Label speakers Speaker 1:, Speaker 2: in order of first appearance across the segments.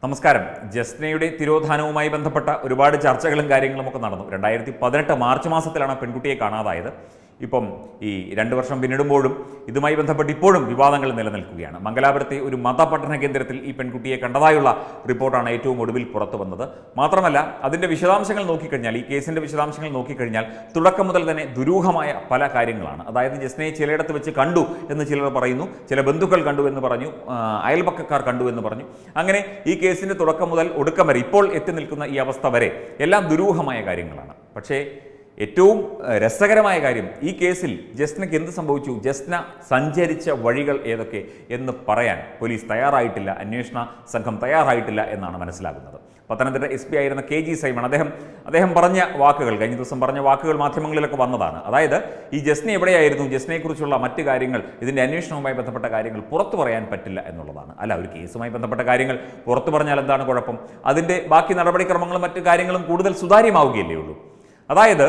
Speaker 1: നമസ്കാരം ജസ്നയുടെ തിരോധാനവുമായി ബന്ധപ്പെട്ട ഒരുപാട് ചർച്ചകളും കാര്യങ്ങളും ഒക്കെ നടന്നു രണ്ടായിരത്തി പതിനെട്ട് മാർച്ച് മാസത്തിലാണ് പെൺകുട്ടിയെ കാണാതായത് ഇപ്പം ഈ രണ്ട് വർഷം പിന്നിടുമ്പോഴും ഇതുമായി ബന്ധപ്പെട്ട് ഇപ്പോഴും വിവാദങ്ങൾ നിലനിൽക്കുകയാണ് മംഗലാപുരത്തെ ഒരു മതപഠന കേന്ദ്രത്തിൽ ഈ പെൺകുട്ടിയെ കണ്ടതായുള്ള റിപ്പോർട്ടാണ് ഏറ്റവും ഒടുവിൽ പുറത്തു വന്നത് മാത്രമല്ല അതിൻ്റെ വിശദാംശങ്ങൾ നോക്കിക്കഴിഞ്ഞാൽ ഈ കേസിൻ്റെ വിശദാംശങ്ങൾ നോക്കിക്കഴിഞ്ഞാൽ തുടക്കം മുതൽ തന്നെ ദുരൂഹമായ പല കാര്യങ്ങളാണ് അതായത് ജസ്നയെ ചിലയിടത്ത് വെച്ച് കണ്ടു എന്ന് ചിലർ പറയുന്നു ചില ബന്ധുക്കൾ കണ്ടു എന്ന് പറഞ്ഞു ആ, അയൽപക്കക്കാർ കണ്ടു എന്ന് പറഞ്ഞു അങ്ങനെ ഈ കേസിൻ്റെ തുടക്കം മുതൽ ഒടുക്കം വരെ ഇപ്പോൾ എത്തി നിൽക്കുന്ന ഈ അവസ്ഥ വരെ എല്ലാം ദുരൂഹമായ കാര്യങ്ങളാണ് പക്ഷേ ഏറ്റവും ഏഹ്, രസകരമായ കാര്യം ഈ കേസിൽ ജസ്നയ്ക്ക് എന്ത് സംഭവിച്ചു ജസ്ന സഞ്ചരിച്ച വഴികൾ ഏതൊക്കെ എന്ന് പറയാൻ പോലീസ് തയ്യാറായിട്ടില്ല അന്വേഷണ സംഘം തയ്യാറായിട്ടില്ല എന്നാണ് മനസ്സിലാകുന്നത് പത്തനംതിട്ട എസ് പി ആയിരുന്ന കെ ജി സൈമൺ അദ്ദേഹം അദ്ദേഹം പറഞ്ഞ വാക്കുകൾ കഴിഞ്ഞ ദിവസം പറഞ്ഞ വാക്കുകൾ മാധ്യമങ്ങളിലൊക്കെ വന്നതാണ് അതായത് ഈ ജസ്ന എവിടെയായിരുന്നു ജസ്നയെക്കുറിച്ചുള്ള മറ്റ് കാര്യങ്ങൾ ഇതിൻ്റെ അന്വേഷണവുമായി ബന്ധപ്പെട്ട കാര്യങ്ങൾ പുറത്തു പറയാൻ പറ്റില്ല എന്നുള്ളതാണ് അല്ല ഒരു കേസുമായി ബന്ധപ്പെട്ട കാര്യങ്ങൾ പുറത്തു പറഞ്ഞാൽ എന്താണ് കുഴപ്പം അതിൻ്റെ ബാക്കി നടപടിക്രമങ്ങളും മറ്റു കാര്യങ്ങളും കൂടുതൽ സുതാര്യമാവുകയല്ലേ ഉള്ളൂ അതായത്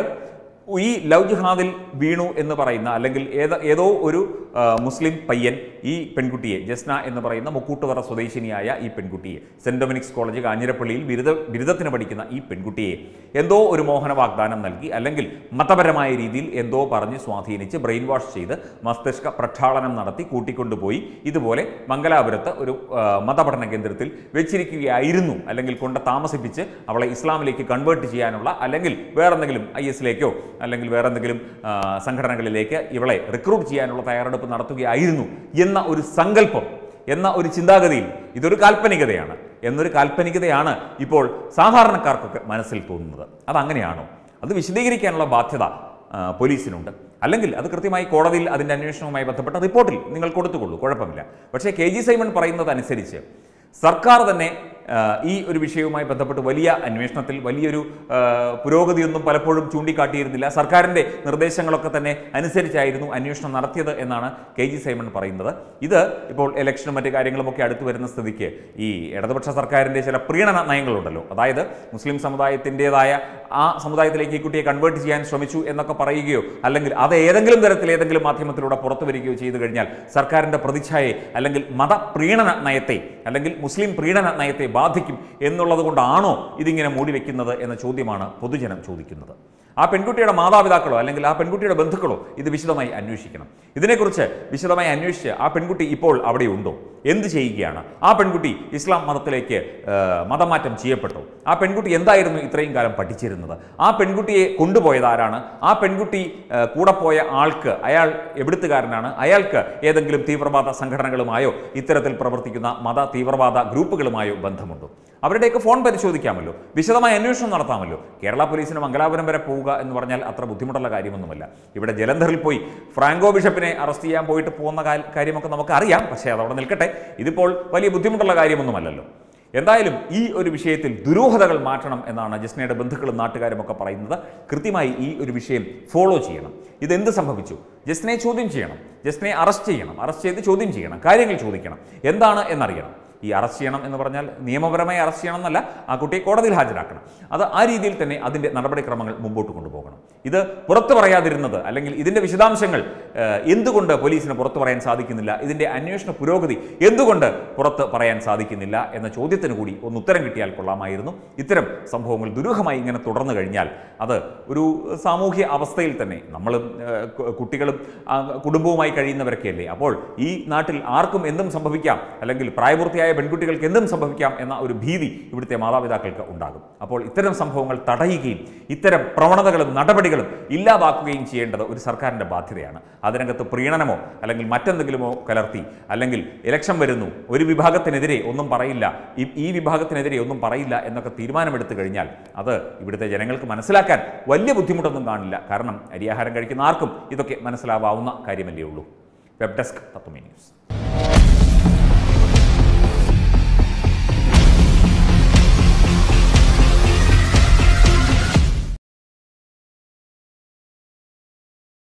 Speaker 1: ഈ ലവ് ജിഹാദിൽ വീണു എന്ന് പറയുന്ന അല്ലെങ്കിൽ ഏത ഏതോ ഒരു ആ, മുസ്ലിം പയ്യൻ ഈ പെൺകുട്ടിയെ ജസ്ന എന്ന് പറയുന്ന മുക്കൂട്ടുതറ സ്വദേശിനിയായ ഈ പെൺകുട്ടിയെ സെൻറ് ഡൊമിനിക്സ് കോളേജ് കാഞ്ഞിരപ്പള്ളിയിൽ ബിരുദ ബിരുദത്തിന് പഠിക്കുന്ന ഈ പെൺകുട്ടിയെ എന്തോ ഒരു മോഹന വാഗ്ദാനം നൽകി അല്ലെങ്കിൽ മതപരമായ രീതിയിൽ എന്തോ പറഞ്ഞ് സ്വാധീനിച്ച് ബ്രെയിൻ വാഷ് ചെയ്ത് മസ്തിഷ്ക പ്രക്ഷാളനം നടത്തി കൂട്ടിക്കൊണ്ടുപോയി ഇതുപോലെ മംഗലാപുരത്ത് ഒരു ആ, മതപഠന കേന്ദ്രത്തിൽ വെച്ചിരിക്കുകയായിരുന്നു അല്ലെങ്കിൽ കൊണ്ട് താമസിപ്പിച്ച് അവളെ ഇസ്ലാമിലേക്ക് കൺവേർട്ട് ചെയ്യാനുള്ള അല്ലെങ്കിൽ വേറെന്തെങ്കിലും ഐ എസിലേക്കോ അല്ലെങ്കിൽ വേറെന്തെങ്കിലും ആ, സംഘടനകളിലേക്ക് ഇവളെ റിക്രൂട്ട് ചെയ്യാനുള്ള തയ്യാറെടുപ്പ് നടത്തുകയായിരുന്നു എന്ന ഒരു സങ്കല്പം എന്ന ഒരു ചിന്താഗതിയിൽ ഇതൊരു കാൽപ്പനികതയാണ് എന്നൊരു കാൽപ്പനികതയാണ് ഇപ്പോൾ സാധാരണക്കാർക്കൊക്കെ മനസ്സിൽ തോന്നുന്നത് അതങ്ങനെയാണോ അത് വിശദീകരിക്കാനുള്ള ബാധ്യത ആ, പോലീസിനുണ്ട് അല്ലെങ്കിൽ അത് കൃത്യമായി കോടതിയിൽ അതിൻ്റെ അന്വേഷണവുമായി ബന്ധപ്പെട്ട റിപ്പോർട്ടിൽ നിങ്ങൾ കൊടുത്തുകൊള്ളൂ കുഴപ്പമില്ല പക്ഷേ കെ ജി സൈമൺ പറയുന്നത് അനുസരിച്ച് സർക്കാർ തന്നെ ആ, ഈ ഒരു വിഷയവുമായി ബന്ധപ്പെട്ട് വലിയ അന്വേഷണത്തിൽ വലിയൊരു ആ, പുരോഗതിയൊന്നും പലപ്പോഴും ചൂണ്ടിക്കാട്ടിയിരുന്നില്ല സർക്കാരിൻ്റെ നിർദ്ദേശങ്ങളൊക്കെ തന്നെ അനുസരിച്ചായിരുന്നു അന്വേഷണം നടത്തിയത് എന്നാണ് കെ ജി സൈമൺ പറയുന്നത് ഇത് ഇപ്പോൾ ഇലക്ഷനും മറ്റു കാര്യങ്ങളുമൊക്കെ അടുത്ത് വരുന്ന സ്ഥിതിക്ക് ഈ ഇടതുപക്ഷ സർക്കാരിൻ്റെ ചില പ്രീണന നയങ്ങളുണ്ടല്ലോ അതായത് മുസ്ലിം സമുദായത്തിൻ്റെതായ ആ സമുദായത്തിലേക്ക് ഈ കുട്ടിയെ കൺവേർട്ട് ചെയ്യാൻ ശ്രമിച്ചു എന്നൊക്കെ പറയുകയോ അല്ലെങ്കിൽ അത് ഏതെങ്കിലും തരത്തിൽ ഏതെങ്കിലും മാധ്യമത്തിലൂടെ പുറത്തു വരികയോ ചെയ്തു കഴിഞ്ഞാൽ സർക്കാരിൻ്റെ പ്രതിച്ഛായയെ അല്ലെങ്കിൽ മതപ്രീണന നയത്തെ അല്ലെങ്കിൽ മുസ്ലിം പ്രീണന നയത്തെ ബാധിക്കും എന്നുള്ളത് കൊണ്ടാണോ ഇതിങ്ങനെ മൂടി വെക്കുന്നത് എന്ന ചോദ്യമാണ് പൊതുജനം ചോദിക്കുന്നത് ആ പെൺകുട്ടിയുടെ മാതാപിതാക്കളോ അല്ലെങ്കിൽ ആ പെൺകുട്ടിയുടെ ബന്ധുക്കളോ ഇത് വിശദമായി അന്വേഷിക്കണം ഇതിനെക്കുറിച്ച് വിശദമായി അന്വേഷിച്ച് ആ പെൺകുട്ടി ഇപ്പോൾ അവിടെ ഉണ്ടോ എന്ത് ചെയ്യുകയാണ് ആ പെൺകുട്ടി ഇസ്ലാം മതത്തിലേക്ക് ആ, മതമാറ്റം ചെയ്യപ്പെട്ടോ ആ പെൺകുട്ടി എന്തായിരുന്നു ഇത്രയും കാലം പഠിച്ചിരുന്നത് ആ പെൺകുട്ടിയെ കൊണ്ടുപോയത് ആരാണ് ആ പെൺകുട്ടി ആ, കൂടെ പോയ ആൾക്ക് അയാൾ എവിടുത്തുകാരനാണ് അയാൾക്ക് ഏതെങ്കിലും തീവ്രവാദ സംഘടനകളുമായോ ഇത്തരത്തിൽ പ്രവർത്തിക്കുന്ന മത തീവ്രവാദ ഗ്രൂപ്പുകളുമായോ ബന്ധമുണ്ടോ അവരുടെയൊക്കെ ഫോൺ പരിശോധിക്കാമല്ലോ വിശദമായ അന്വേഷണം നടത്താമല്ലോ കേരള പോലീസിന് മംഗലാപുരം വരെ പോവുക എന്ന് പറഞ്ഞാൽ അത്ര ബുദ്ധിമുട്ടുള്ള കാര്യമൊന്നുമല്ല ഇവിടെ ജലന്ധറിൽ പോയി ഫ്രാങ്കോ ബിഷപ്പിനെ അറസ്റ്റ് ചെയ്യാൻ പോയിട്ട് പോകുന്ന കാ- കാര്യമൊക്കെ നമുക്ക് അറിയാം പക്ഷേ അതവിടെ നിൽക്കട്ടെ ഇതിപ്പോൾ വലിയ ബുദ്ധിമുട്ടുള്ള കാര്യമൊന്നുമല്ലല്ലോ എന്തായാലും ഈ ഒരു വിഷയത്തിൽ ദുരൂഹതകൾ മാറ്റണം എന്നാണ് ജസ്നയുടെ ബന്ധുക്കളും നാട്ടുകാരും ഒക്കെ പറയുന്നത് കൃത്യമായി ഈ ഒരു വിഷയം ഫോളോ ചെയ്യണം ഇതെന്ത് സംഭവിച്ചു ജസ്നയെ ചോദ്യം ചെയ്യണം ജസ്നയെ അറസ്റ്റ് ചെയ്യണം അറസ്റ്റ് ചെയ്ത് ചോദ്യം ചെയ്യണം കാര്യങ്ങൾ ചോദിക്കണം എന്താണ് എന്നറിയണം ഈ അറസ്റ്റ് ചെയ്യണം എന്ന് പറഞ്ഞാൽ നിയമപരമായി അറസ്റ്റ് ചെയ്യണം എന്നല്ല ആ കുട്ടിയെ കോടതിയിൽ ഹാജരാക്കണം അത് ആ രീതിയിൽ തന്നെ അതിൻ്റെ നടപടിക്രമങ്ങൾ മുമ്പോട്ട് കൊണ്ടുപോകണം ഇത് പുറത്തു പറയാതിരുന്നത് അല്ലെങ്കിൽ ഇതിൻ്റെ വിശദാംശങ്ങൾ ഏഹ്, എന്തുകൊണ്ട് പോലീസിന് പുറത്തു പറയാൻ സാധിക്കുന്നില്ല ഇതിൻ്റെ അന്വേഷണ പുരോഗതി എന്തുകൊണ്ട് പുറത്ത് പറയാൻ സാധിക്കുന്നില്ല എന്ന ചോദ്യത്തിന് കൂടി ഒന്ന് ഉത്തരം കിട്ടിയാൽ കൊള്ളാമായിരുന്നു ഇത്തരം സംഭവങ്ങൾ ദുരൂഹമായി ഇങ്ങനെ തുടർന്നു കഴിഞ്ഞാൽ അത് ഒരു സാമൂഹ്യ അവസ്ഥയിൽ തന്നെ നമ്മൾ കുട്ടികളും ആ, കുടുംബവുമായി കഴിയുന്നവരൊക്കെയല്ലേ അപ്പോൾ ഈ നാട്ടിൽ ആർക്കും എന്തും സംഭവിക്കാം അല്ലെങ്കിൽ പ്രായപൂർത്തിയായ പെൺകുട്ടികൾക്ക് എന്തും സംഭവിക്കാം എന്ന ഒരു ഭീതി ഇവിടുത്തെ മാതാപിതാക്കൾക്ക് ഉണ്ടാകും അപ്പോൾ ഇത്തരം സംഭവങ്ങൾ തടയുകയും ഇത്തരം പ്രവണതകളും നടപടികളും ഇല്ലാതാക്കുകയും ചെയ്യേണ്ടത് ഒരു സർക്കാരിൻ്റെ ബാധ്യതയാണ് അതിനകത്ത് പ്രീണനമോ അല്ലെങ്കിൽ മറ്റെന്തെങ്കിലുമോ കലർത്തി അല്ലെങ്കിൽ ഇലക്ഷൻ വരുന്നു ഒരു വിഭാഗത്തിനെതിരെ ഒന്നും പറയില്ല ഈ ഈ വിഭാഗത്തിനെതിരെ ഒന്നും പറയില്ല എന്നൊക്കെ തീരുമാനമെടുത്തു കഴിഞ്ഞാൽ അത് ഇവിടുത്തെ ജനങ്ങൾക്ക് മനസ്സിലാക്കാൻ വലിയ ബുദ്ധിമുട്ടൊന്നും കാണില്ല കാരണം അരിയാഹാരം കഴിക്കുന്ന ആർക്കും ഇതൊക്കെ മനസ്സിലാവാവുന്ന കാര്യമല്ലേ ഉള്ളൂ വെബ് ഡെസ്ക് തത്വമേ ന്യൂസ്